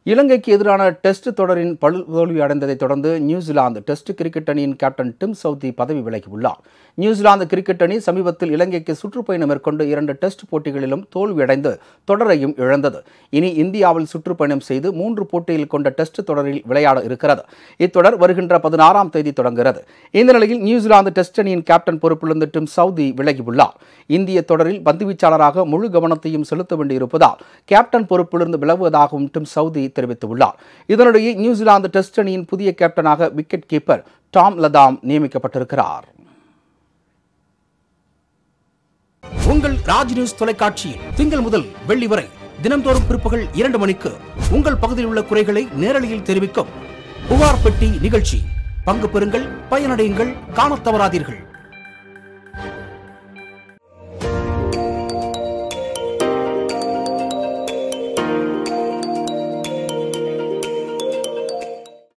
இலங்கைக்கு எதிரான டெஸ்ட் தொடரின் படுதோல்வி அடைந்ததைத் தொடர்ந்து நியூசிலாந்து டெஸ்ட் கிரிக்கெட் அணியின் கேப்டன் டிம் சவுதி பதவி விலகியுள்ளார் நியூசிலாந்து கிரிக்கெட் அணி சமீபத்தில் இலங்கைக்கு சுற்றுப்பயணம் மேற்கொண்டு இரண்டு டெஸ்ட் போட்டிகளிலும் தோல்வியடைந்து தொடரையும் இழந்தது இனி இந்தியாவில் சுற்றுப்பயணம் செய்து மூன்று போட்டியில் கொண்ட டெஸ்ட் தொடரில் விளையாட இருக்கிறது இத்தொடர் வருகின்ற பதினாறாம் தேதி தொடங்குகிறது இந்த நிலையில் நியூசிலாந்து டெஸ்ட் அணியின் கேப்டன் பொறுப்பிலிருந்து டிம் சவுதி விலகியுள்ளார் இந்திய தொடரில் பந்துவீச்சாளராக முழு கவனத்தையும் செலுத்த வேண்டியிருப்பதால் கேப்டன் பொறுப்பிலிருந்து விலகுவதாகவும் டிம் சவுதி தெரிவித்துள்ளார் இதனிடையே நியூசிலாந்து டெஸ்ட் அணியின் புதிய கேப்டனாக விக்கெட் கீப்பர் டாம் லதாம் நியமிக்கப்பட்டிருக்கிறார் உங்கள் ராஜ் நியூஸ் தொலைக்காட்சியில் திங்கள் முதல் வெள்ளி வரை தினந்தோறும் பிற்பகல் இரண்டு மணிக்கு உங்கள் பகுதியில் உள்ள குறைகளை நேரலையில் தெரிவிக்கும் புகார் பெட்டி நிகழ்ச்சி பங்கு பெறுங்கள் பயனடையுங்கள் காணத் தவறாதீர்கள்